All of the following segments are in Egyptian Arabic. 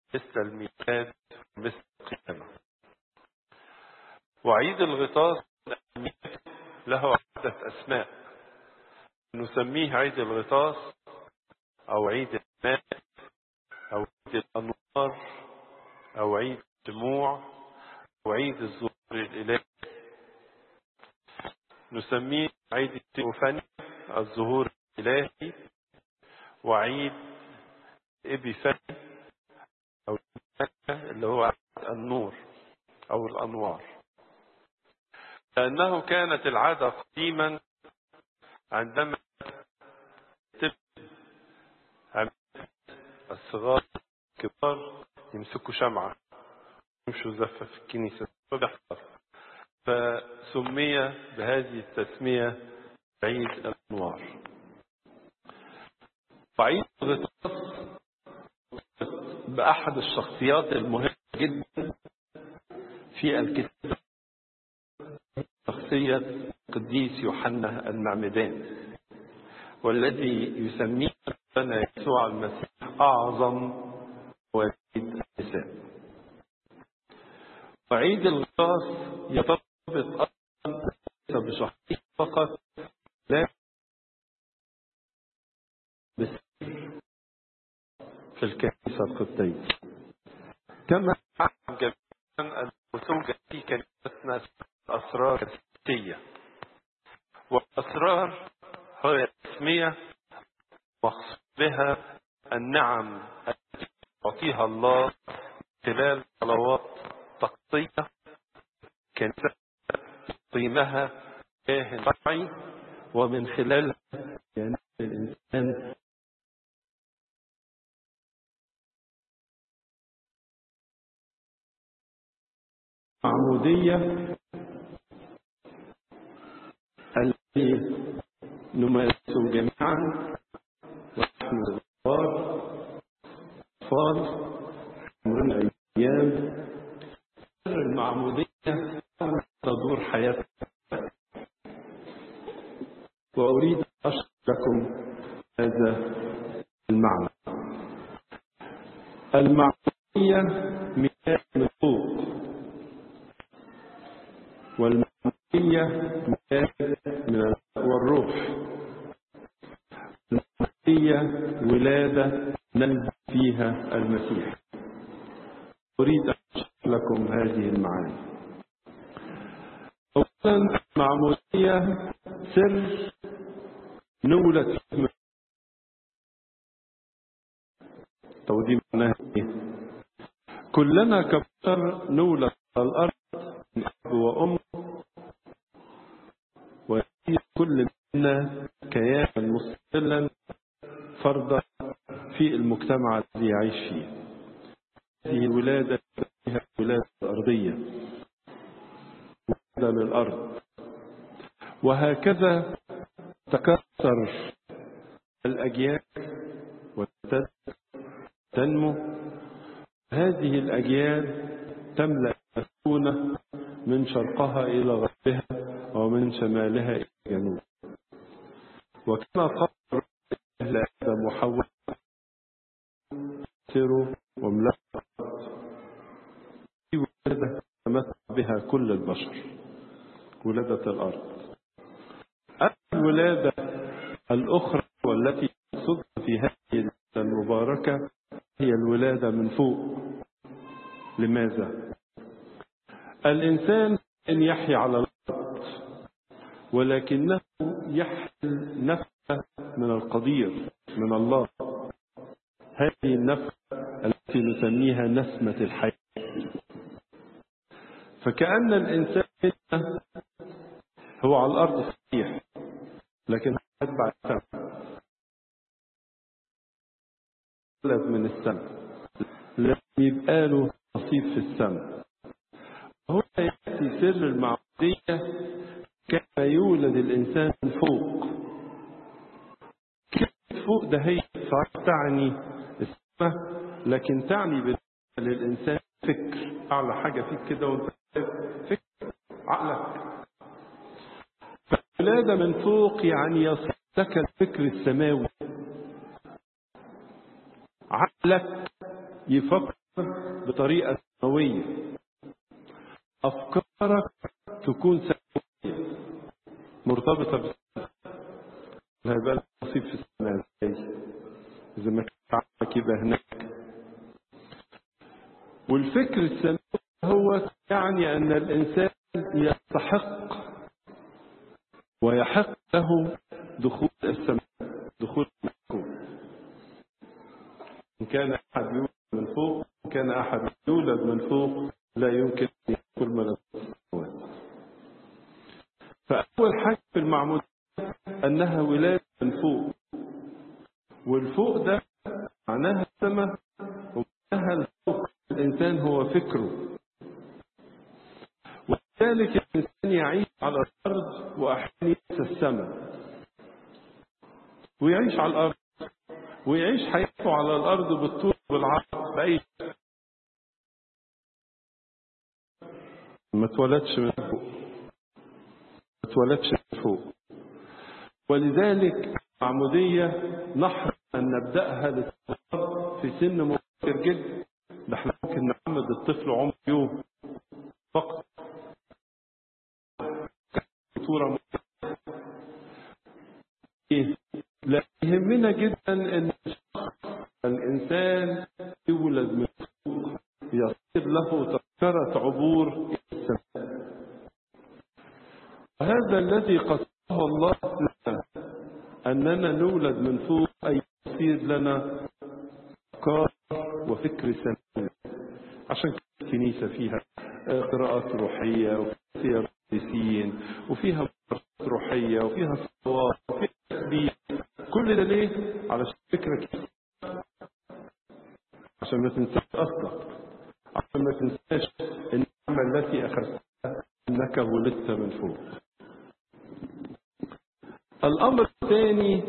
مثل الميلاد مثل القيامة وعيد الغطاس له عدة أسماء نسميه عيد الغطاس أو عيد الماء أو عيد الأنوار أو عيد الدموع أو عيد الظهور الإلهي نسميه عيد التيوفاني الظهور الإلهي وعيد إبيفاني أو اللي هو النور أو الأنوار لأنه كانت العادة قديما عندما الصغار الكبار يمسكوا شمعة يمشوا زفة في الكنيسة فبيحضر فسمي بهذه التسمية عيد الأنوار وعيد الغطاس بأحد الشخصيات المهمة جدا في الكتاب شخصية القديس يوحنا المعمدان والذي يسميه ربنا يسوع المسيح أعظم وليد النساء وعيد الغطاس يرتبط أيضا بشخصية فقط لا بالسر في الكنيسة القبطية كما جميعا أن توجد في كنيستنا أسرار كنسية والأسرار هي تسمية مقصود بها النعم التي يعطيها الله خلال صلوات تقصية كنيسة يقيمها كاهن شرعي ومن خلالها ينال الإنسان معمودية التي نمارس جميعا ونحن صغار أطفال عمرنا أيام سر المعمودية تدور حياتنا وأريد أن أشرح لكم هذا المعنى المعمودية مياه من فوق والمعمودية مياه من الماء والروح المعمودية ولادة نلد فيها المسيح أريد أن أشرح لكم هذه المعاني أولا المعمودية سر نولد فيه طب دي معناها ايه؟ كلنا كبشر نولد على الأرض من أب وأم ويأتي كل منا كيانا مستقلا فردا في المجتمع الذي يعيش فيه هذه ولادة فيها ولادة أرضية ولادة للأرض وهكذا تكسر الأجيال وتنمو هذه الأجيال تملأ السكونة من شرقها إلى غربها ومن شمالها إلى جنوبها وكما قال أهل آدم وحواء سروا واملأوا في ولادة تمتع بها كل البشر ولادة الأرض الولادة الأخرى والتي تصد في هذه المباركة هي الولادة من فوق لماذا؟ الإنسان أن يحيا على الأرض ولكنه يحمل نفسه من القدير من الله هذه النفس التي نسميها نسمة الحياة فكأن الإنسان هو على الأرض صحيح لكن يتبع السماء ولد من السماء لازم يبقى له نصيب في السماء هنا يأتي سر المعبودية كما يولد الإنسان من فوق كلمة فوق ده هي صحيح تعني السماء لكن تعني بالنسبة للإنسان فكر أعلى حاجة فيك كده وأنت فكر عقلك فالولادة من فوق يعني يصل لك الفكر السماوي عقلك يفكر بطريقة سماوية أفكارك تكون سماوية مرتبطة بالسماء هيبقى لك نصيب في السماء ازاي إذا ما كان عقلك يبقى هناك والفكر السماوي هو يعني أن الإنسان يستحق ويحق له دخول السماء دخول الملكوت إن كان أحد يولد من فوق إن كان أحد يولد من فوق لا يمكن أن يدخل ملكوت السماوات فأول حاجة في المعمودية أنها ولادة من فوق والفوق ده معناها السماء ومعناها الفوق الإنسان هو فكره ولذلك الإنسان يعيش على الأرض وأحيانا ينسى السماء ويعيش على الأرض ويعيش حياته على الأرض بالطول والعرض بأي ما اتولدش من فوق ما اتولدش من فوق ولذلك العمودية نحرص أن نبدأها للصغار في سن مبكر جدا ده احنا ممكن نعمد الطفل عمر يوم فقط صورة إيه؟ لا يهمنا جدا ان الانسان يولد من فوق يصير له تذكرة عبور الى السماء وهذا الذي قصده الله لنا اننا نولد من فوق اي يصير لنا افكار وفكر سماوي عشان كده الكنيسة فيها قراءات روحية وفيها قديسين وفيها روحية وفيها صلوات وفيها تسبيح كل ده ليه؟ علشان فكرك عشان ما تنساش أصلك عشان ما تنساش النعمة التي أخذتها أنك ولدت من فوق الأمر الثاني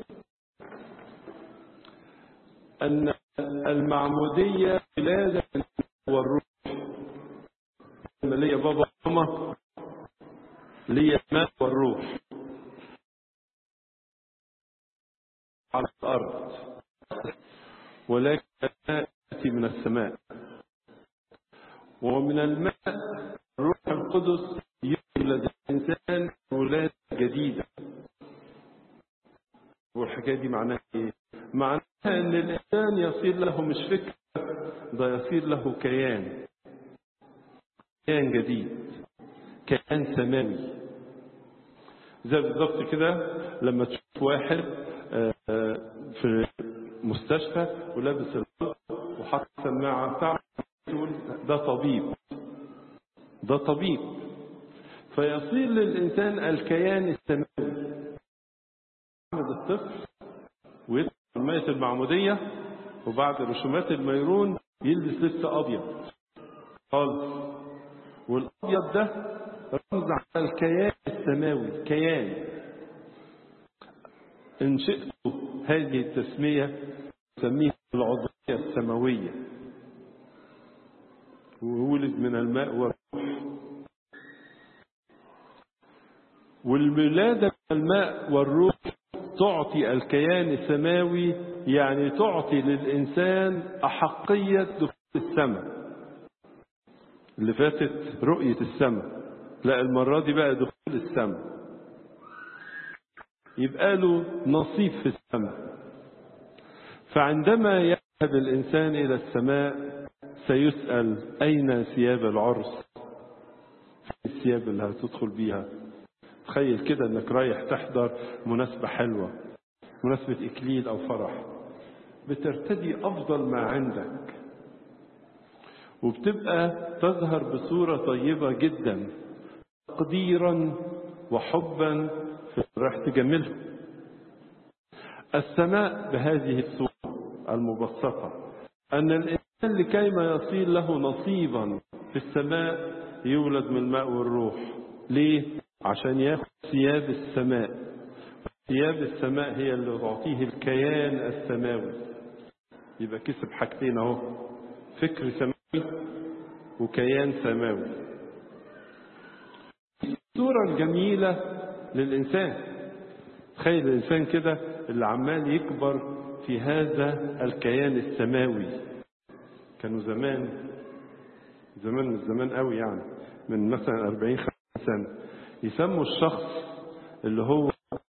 أن المعمودية ولادة والروح ليا بابا وماما ليا الماء والروح على الأرض ولكن الماء يأتي من السماء ومن الماء الروح القدس يولد الإنسان ولادة جديدة والحكاية دي معناها إيه؟ معناها أن الإنسان يصير له مش فكرة ده يصير له كيان كيان جديد كيان سماوي زي بالظبط كده لما تشوف واحد في مستشفى ولابس الغلط وحط سماعة بتاعه تقول ده طبيب ده طبيب فيصير للإنسان الكيان السماوي يعمد الطفل ويدخل مية المعمودية وبعد رسومات الميرون يلبس لبس أبيض خالص والأبيض ده رمز على الكيان السماوي كيان إن شئت هذه التسمية نسميها العضوية السماوية وولد من الماء والروح والولادة من الماء والروح تعطي الكيان السماوي يعني تعطي للإنسان أحقية دخول السماء اللي فاتت رؤية السماء لا المرة دي بقى دخول السماء يبقى له نصيب في السماء فعندما يذهب الإنسان إلى السماء سيسأل أين ثياب العرس الثياب اللي هتدخل بيها تخيل كده انك رايح تحضر مناسبة حلوة مناسبة إكليل أو فرح بترتدي أفضل ما عندك وبتبقى تظهر بصورة طيبة جدا تقديرا وحبا في راح تجملها السماء بهذه الصورة المبسطة أن الإنسان لكيما يصير له نصيبا في السماء يولد من الماء والروح ليه؟ عشان ياخد ثياب السماء ثياب السماء هي اللي تعطيه الكيان السماوي يبقى كسب حاجتين اهو فكر سماوي وكيان سماوي الصورة الجميلة للإنسان تخيل الإنسان كده اللي عمال يكبر في هذا الكيان السماوي كانوا زمان زمان من زمان قوي يعني من مثلا 40 50 سنة يسموا الشخص اللي هو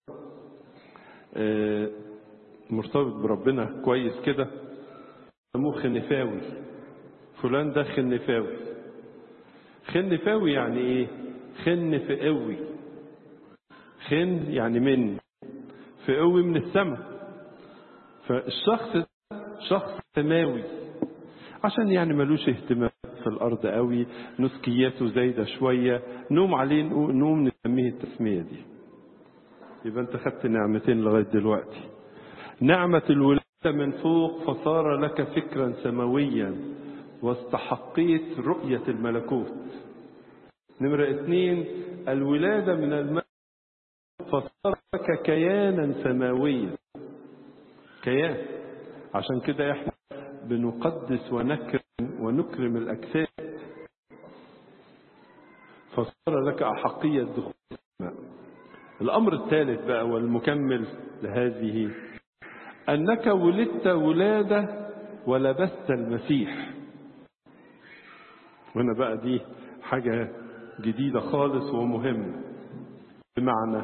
آه، مرتبط بربنا كويس كده يسموه خنفاوي فلان ده خنفاوي خنفاوي يعني ايه خن في قوي خن يعني من في قوي من السماء فالشخص ده شخص سماوي عشان يعني ملوش اهتمام في الارض قوي نسكياته زايده شويه نوم عليه نوم نسميه التسميه دي يبقى انت خدت نعمتين لغايه دلوقتي نعمه الولاده من فوق فصار لك فكرا سماويا واستحقيت رؤيه الملكوت نمره اثنين الولاده من الماء فصار لك كيانا سماويا كيان عشان كده احنا بنقدس ونكرم ونكرم الأجساد فصار لك أحقية دخول السماء الأمر الثالث بقى والمكمل لهذه أنك ولدت ولادة ولبست المسيح وهنا بقى دي حاجة جديدة خالص ومهمة بمعنى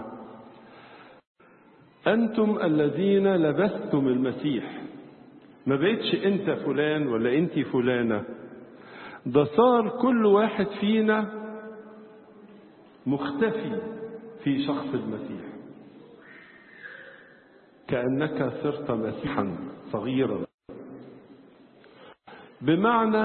أنتم الذين لبستم المسيح ما بقتش انت فلان ولا انت فلانة ده صار كل واحد فينا مختفي في شخص المسيح كأنك صرت مسيحا صغيرا بمعنى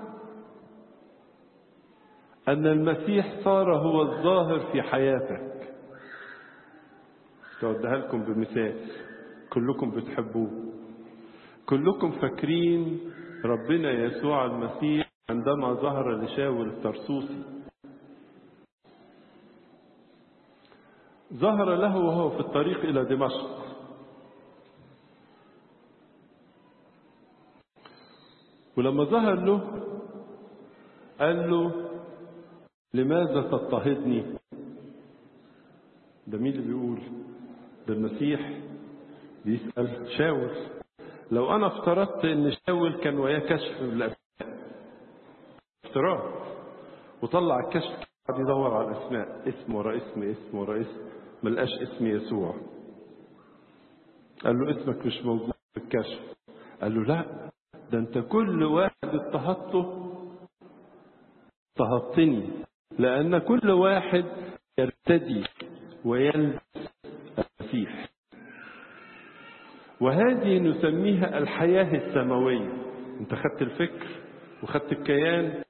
أن المسيح صار هو الظاهر في حياتك توديها لكم بمثال كلكم بتحبوه كلكم فاكرين ربنا يسوع المسيح عندما ظهر لشاول الترسوسي ظهر له وهو في الطريق إلى دمشق ولما ظهر له قال له لماذا تضطهدني ده مين اللي بيقول ده المسيح بيسأل شاول لو انا افترضت ان شاول كان وياه كشف بالاسماء افتراض وطلع الكشف قعد يدور على الاسماء اسم ورا اسم اسم ورا اسم ما لقاش اسم يسوع قال له اسمك مش موجود في الكشف قال له لا ده انت كل واحد اضطهدته اضطهدتني لان كل واحد يرتدي ويلبس المسيح وهذه نسميها الحياة السماوية انت خدت الفكر وخدت الكيان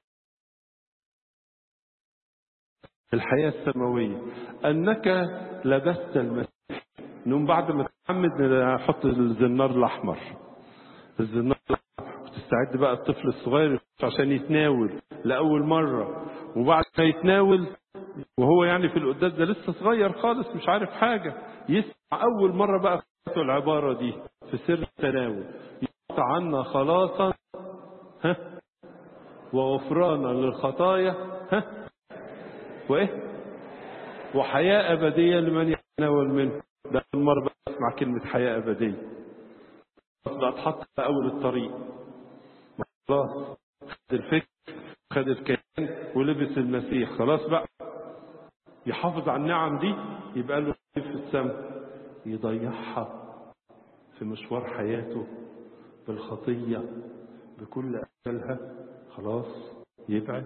الحياة السماوية أنك لبست المسيح نوم بعد ما تحمد نحط الزنار الأحمر الزنار الأحمر وتستعد بقى الطفل الصغير عشان يتناول لأول مرة وبعد ما يتناول وهو يعني في القداس ده لسه صغير خالص مش عارف حاجة يسمع أول مرة بقى العبارة دي في سر التناول يقطع عنا خلاصا ها وغفرانا للخطايا ها وايه وحياة أبدية لمن يتناول منه ده أول مرة بقى أسمع كلمة حياة أبدية بقى اتحط في أول الطريق خلاص خد الفكر خد الكيان ولبس المسيح خلاص بقى يحافظ على النعم دي يبقى له في السماء يضيعها في مشوار حياته بالخطية بكل أشكالها خلاص يبعد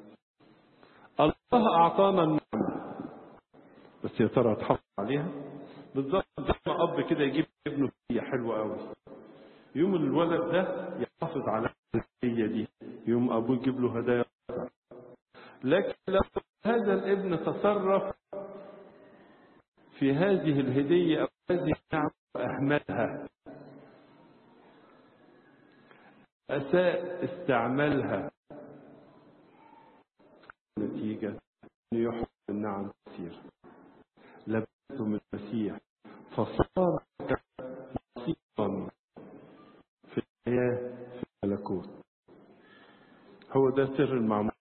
الله أعطانا النعمة بس يا ترى هتحافظ عليها بالظبط زي ما أب كده يجيب ابنه هدية حلوة قوي يوم الولد ده يحافظ على الهدية دي يوم أبوه يجيب له هدايا لكن لو هذا الابن تصرف في هذه الهدية أو هذه النعمة وأهملها أساء استعمالها نتيجة أن يحب النعم كثير لبثتم المسيح فصار نصيبا في الحياة في الملكوت هو ده سر المعمودية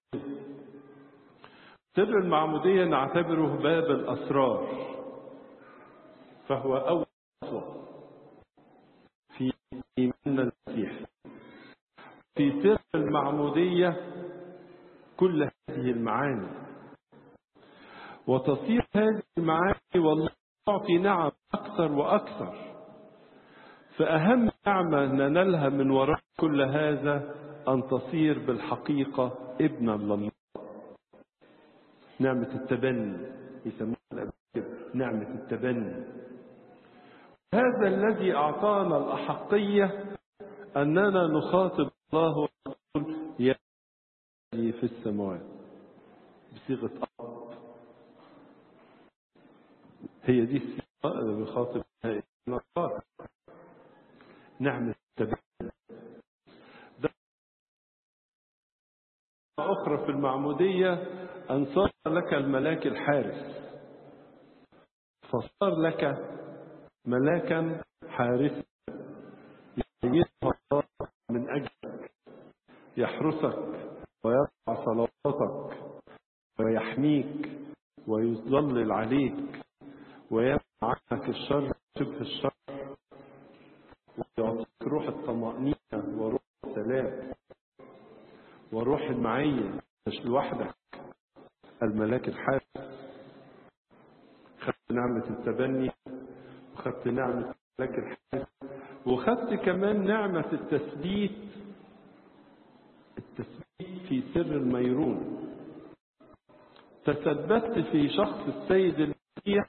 سر المعمودية نعتبره باب الأسرار فهو أول خطوة في إيماننا المسيح في سر المعمودية كل هذه المعاني وتصير هذه المعاني والله تعطي نعم أكثر وأكثر فأهم نعمة ننالها من وراء كل هذا أن تصير بالحقيقة ابنا لله نعمة التبني يسمونها الأباء كده، نعمة التبني هذا الذي أعطانا الأحقية أننا نخاطب الله ونقول يا أبي في السماوات بصيغة أب هي دي الصيغة اللي بيخاطب بها النصارى نعمة التبني ده أخرى في المعمودية أن صار لك الملاك الحارس فصار لك ملاكا حارسا يحييها الله من أجلك يحرسك ويرفع صلواتك ويحميك ويظلل عليك ويمنع عنك الشر شبه الشر ويعطيك روح الطمأنينة وروح السلام وروح المعية مش لوحدك الملاك الحارس خدت نعمة التبني وخدت نعمة الملاك الحارس وخدت كمان نعمة التثبيت التثبيت في سر الميرون تثبت في شخص السيد المسيح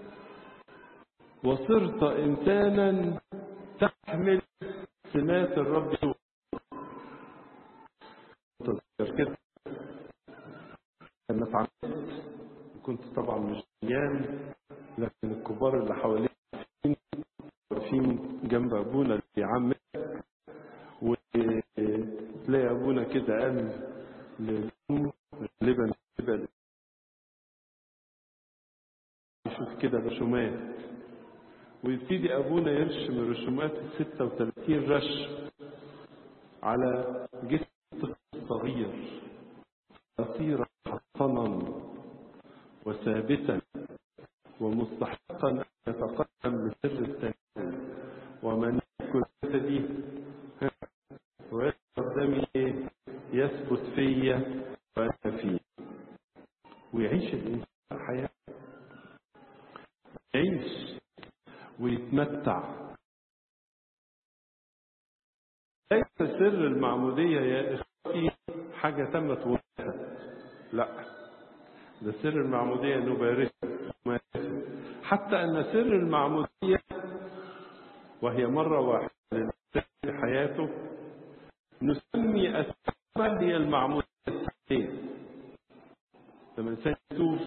وصرت إنسانا تحمل سمات الرب يسوع تذكر كده لما اتعلمت كنت طبعا مش مليان لكن الكبار اللي حواليا واقفين جنب ابونا اللي بيعمل وتلاقي ابونا كده قال للام غالبا غالبا يشوف كده رسومات ويبتدي ابونا يرسم الرسومات ال 36 رسم على جسم طفل صغير يصير حصنا وثابتا ومستحقا ان يتقدم لسر التنين ومن ياكل جسدي ويشرب دمي يثبت فيا وانا فيه ويعيش الانسان حياه يعيش ويتمتع ليس سر المعمودية يا إخوتي حاجة تمت وانتهت لا ده سر المعمودية نبارسها نمارسها. حتى أن سر المعمودية وهي مرة واحدة للإنسان في حياته نسمي أسبابها هي المعمودية الثانية لما الإنسان يشوف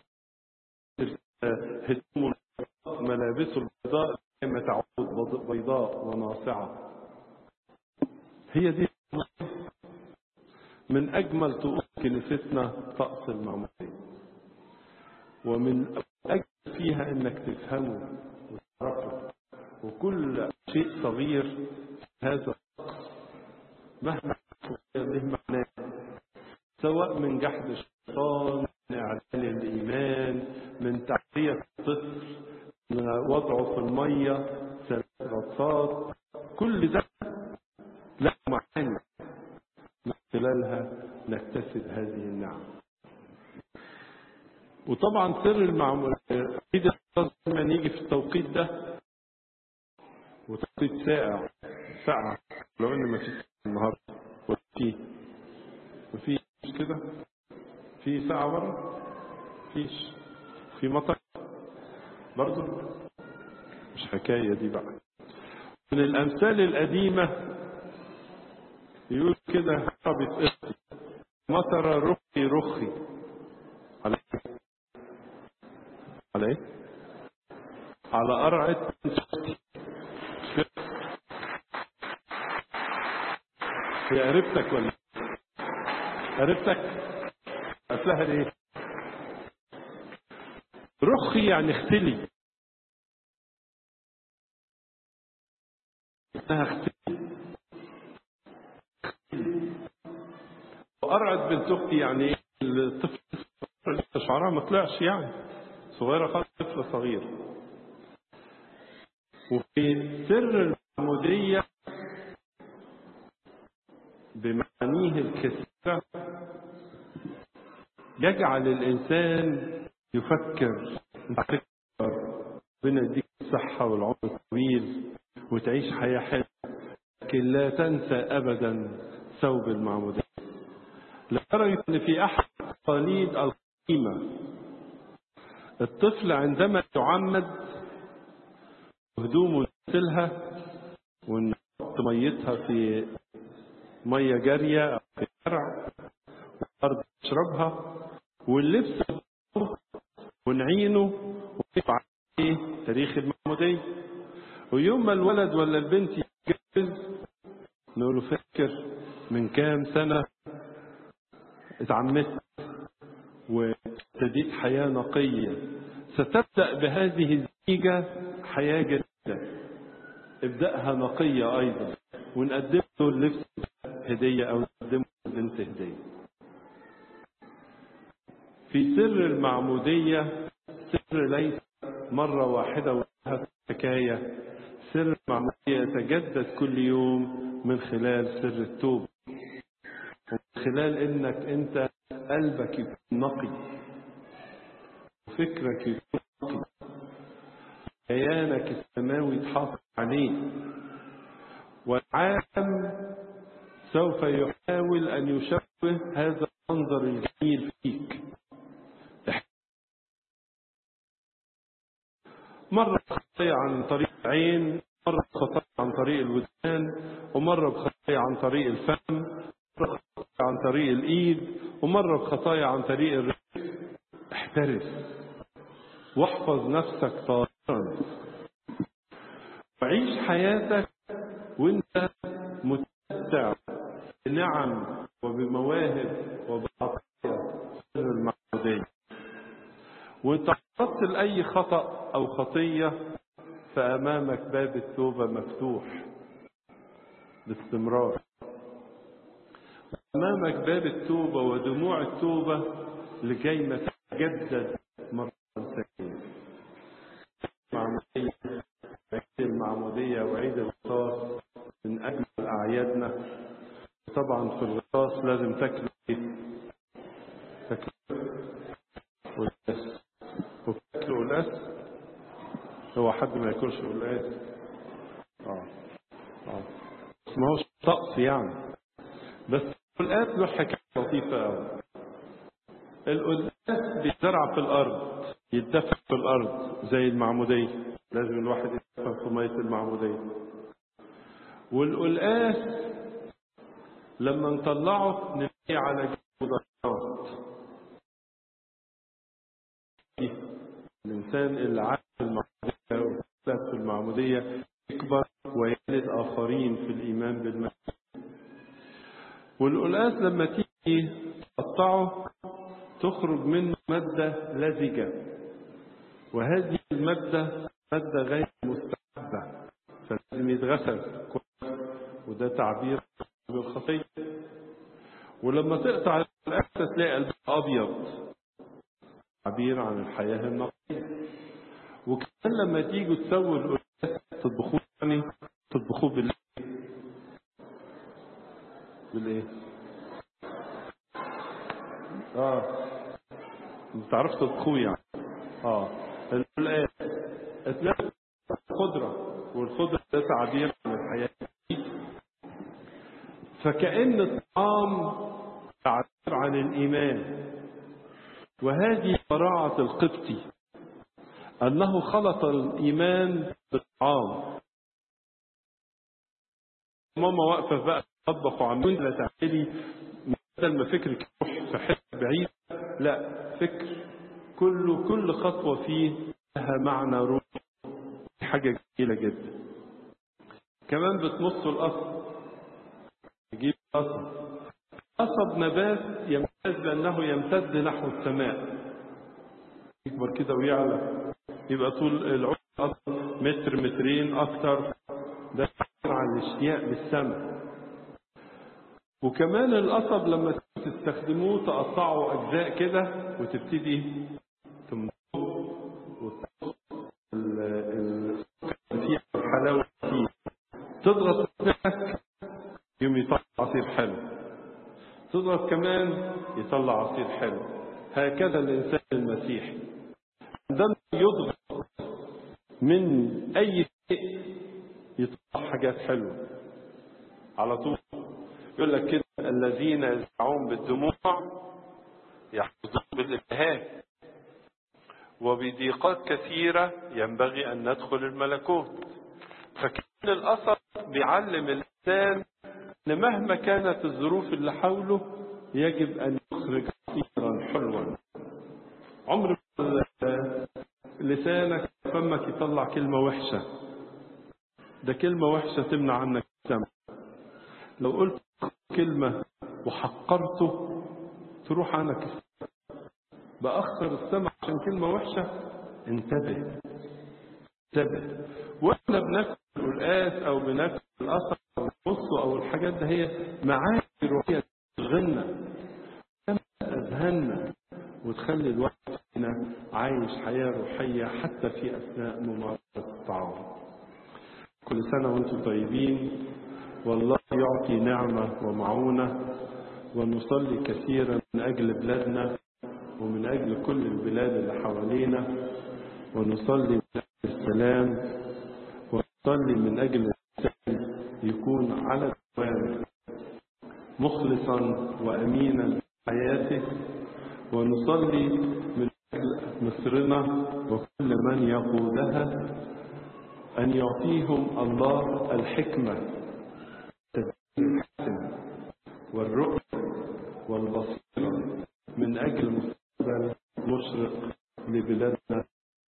هدومه ملابسه البيضاء كما تعود بيضاء وناصعة هي دي من أجمل طقوس كنيستنا طقس المعمودية ومن أجمل فيها إنك تفهمه وتعرفه وكل شيء صغير في هذا الطقس مهما له معناه سواء من جحد الشيطان من إعلان الإيمان من تعزية الطفل من وضعه في المية ثلاث غطسات كل ده له معاني من خلالها نكتسب هذه النعم وطبعا سر المعمول اكيد لما يجي في التوقيت ده وتوقيت ساقع ساعة لو ان ما فيش النهارده ولا في ما فيش كده في ساعة بره فيش في مطر برضه مش حكاية دي بقى من الأمثال القديمة يقول كده حربة اختي مطر رخي رخي على ايه؟ على ايه؟ على قرعة هي قريبتك ولا قريبتك أصلها ايه؟ رخي يعني اختلي انها اختلي وقرعت بنت اختي يعني ايه الطفل لسه شعرها ما طلعش يعني صغيره خالص طفل صغير وفي سر المعموديه بمعانيه الكثيره يجعل الإنسان يفكر ربنا يديك الصحة والعمر الطويل وتعيش حياة حلوة لكن لا تنسى أبدا ثوب المعمودية لدرجة أن في أحد التقاليد القديمة الطفل عندما يعمد هدومه يغسلها ونحط ميتها في مية جارية أو في زرع والأرض تشربها واللبس ونعينه ونكتب عليه تاريخ المعمودية ويوم ما الولد ولا البنت يتجوز نقول له فكر من كام سنة اتعمدت وابتديت حياة نقية ستبدأ بهذه الزيجة حياة جديدة ابدأها نقية أيضا ونقدم له اللبس هدية أو نقدم له البنت هدية في سر المعمودية سر ليس مرة واحدة وانتهت الحكاية سر المعمودية يتجدد كل يوم من خلال سر التوبة ومن خلال انك انت قلبك يكون نقي وفكرك يكون نقي كيانك السماوي يتحافظ عليه والعالم سوف يحاول ان يشوه هذا المنظر الجميل فيك مرة خطية عن طريق العين مرة خطية عن طريق الودان ومرة بخطية عن طريق الفم مرة بخطية عن طريق الإيد ومرة بخطايا عن طريق الرجل احترس واحفظ نفسك طاهرا وعيش حياتك وانت متمتع بنعم وبمواهب وبعطايا سر المعبودية وانت تعرضت لأي خطأ أو خطية فأمامك باب التوبة مفتوح باستمرار أمامك باب التوبة ودموع التوبة لكي ما تتجدد مرة ثانية المعمودية عيد المعمودية وعيد الغطاس من أجمل أعيادنا طبعا في الغطاس لازم تاكلوا إيه؟ تاكلوا قلاس وتاكلوا قلاس هو حد ما ياكلش قلاس اه اه بس ما هوش طقس يعني بس القلاس له حكايه لطيفه قوي القلاس بيتزرع في الارض يتدفن في الارض زي المعموديه لازم الواحد يدفن في ميه المعموديه والقلقاس لما نطلعه نلاقيه على جنبه درجات الإنسان اللي عاش في المعمودية وثبت في المعمودية يكبر ويلد آخرين في الإيمان بالمسيح والقلقاس لما تيجي تقطعه تخرج منه مادة لزجة وهذه المادة مادة غير مستحبة فلازم يتغسل وده تعبير بالخطية ولما تقطع القلقاس تلاقي قلبها أبيض تعبير عن الحياة النقية وكمان لما تيجوا تسووا القلقاس تطبخوه يعني تطبخوه بالايه؟ بالايه؟ اه بتعرف تطبخوه يعني اه القلقاس تلاقي خضرة والخضرة ده تعبير عن الحياة فكأن الطعام تعبير عن الإيمان وهذه براعة القبطي أنه خلط الإيمان بالطعام ماما واقفة بقى تطبخ وعمال لا تعملي بدل ما فكرك يروح في حتة بعيد لا فكر كله كل خطوة فيه لها معنى روح حاجة جميلة جدا كمان بتمص القصب تجيب قصب قصب نبات يمتاز بأنه يمتد نحو السماء يكبر كده ويعلى يبقى طول العمر متر مترين أكتر ده عن الاشتياق للسماء وكمان القصب لما تستخدموه تقطعوا أجزاء كده وتبتدي تمضغ وتحط فيها الحلاوة فيه تضغط نفسك يوم يطلع عصير حلو تضغط كمان يطلع عصير حلو هكذا الإنسان المسيحي عندما يضغط من أي شيء يطلع حاجات حلوة على طول يقول لك كده الذين يزرعون بالدموع يحفظون بالابهام وبضيقات كثيرة ينبغي أن ندخل الملكوت فكان الأثر بيعلم الإنسان أن مهما كانت الظروف اللي حوله يجب أن يخرج عصيرا حلوا عمر لسانك فمك يطلع كلمة وحشة ده كلمة وحشة تمنع عنك السمع لو قلت كلمة وحقرته تروح عنك السمع بأخر السمع عشان كلمة وحشة انتبه انتبه واحنا بناكل القلقاس او بناكل الاثر او النص او الحاجات ده هي معاني روحيه تشغلنا اذهاننا وتخلي الواحد فينا عايش حياه روحيه حتى في اثناء ممارسه الطعام كل سنه وانتم طيبين والله يعطي نعمه ومعونه ونصلي كثيرا من اجل بلادنا ومن اجل كل البلاد اللي حوالينا ونصلي من اجل السلام ونصلي من اجل الانسان يكون على الدوام مخلصا وامينا في حياته ونصلي من اجل مصرنا وكل من يقودها ان يعطيهم الله الحكمه التدبير الحسن والرؤيه والبصيره من اجل مستقبل مشرق لبلادنا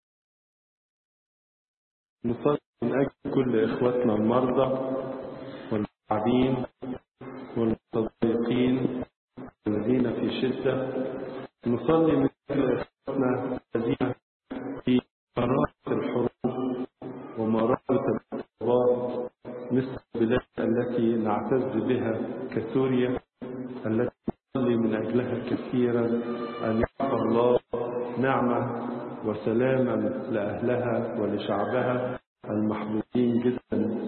نصلي من أجل كل إخواتنا المرضى والمتعبين والمتضايقين الذين في شدة نصلي من أجل إخواتنا الذين في مرارة الحروب ومرارة الاضطرابات مثل البلاد التي نعتز بها كسوريا التي نصلي من أجلها كثيرا أن يعطى الله نعمة وسلاما لأهلها ولشعبها المحبوبين جدا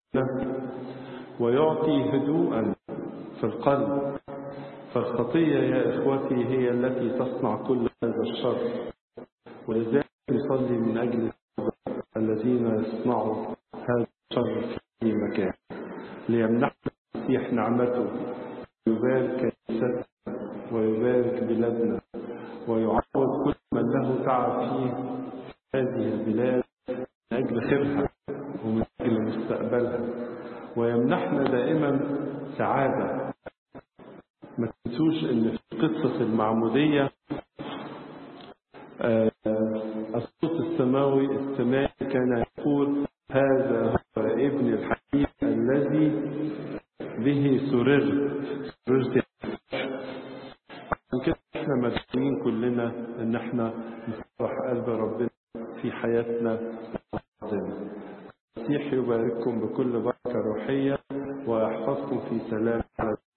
ويعطي هدوءا في القلب فالخطية يا إخوتي هي التي تصنع كل هذا الشر ولذلك نصلي من أجل الذين يصنعوا هذا الشر في أي مكان ليمنحنا المسيح نعمته ويبارك كنيستنا ويبارك بلادنا ويعوض كل من له تعب فيه في هذه البلاد من أجل خيرها ومن أجل مستقبلها ويمنحنا دائما سعادة ما تنسوش ان في قصة المعمودية آه، الصوت السماوي السماء كان يقول هذا هو ابن الحبيب الذي به سررت سررت عشان كده احنا مدعوين كلنا ان احنا نفرح قلب ربنا في حياتنا وحياتنا. المسيح يبارككم بكل بركة روحية ويحفظكم في سلام على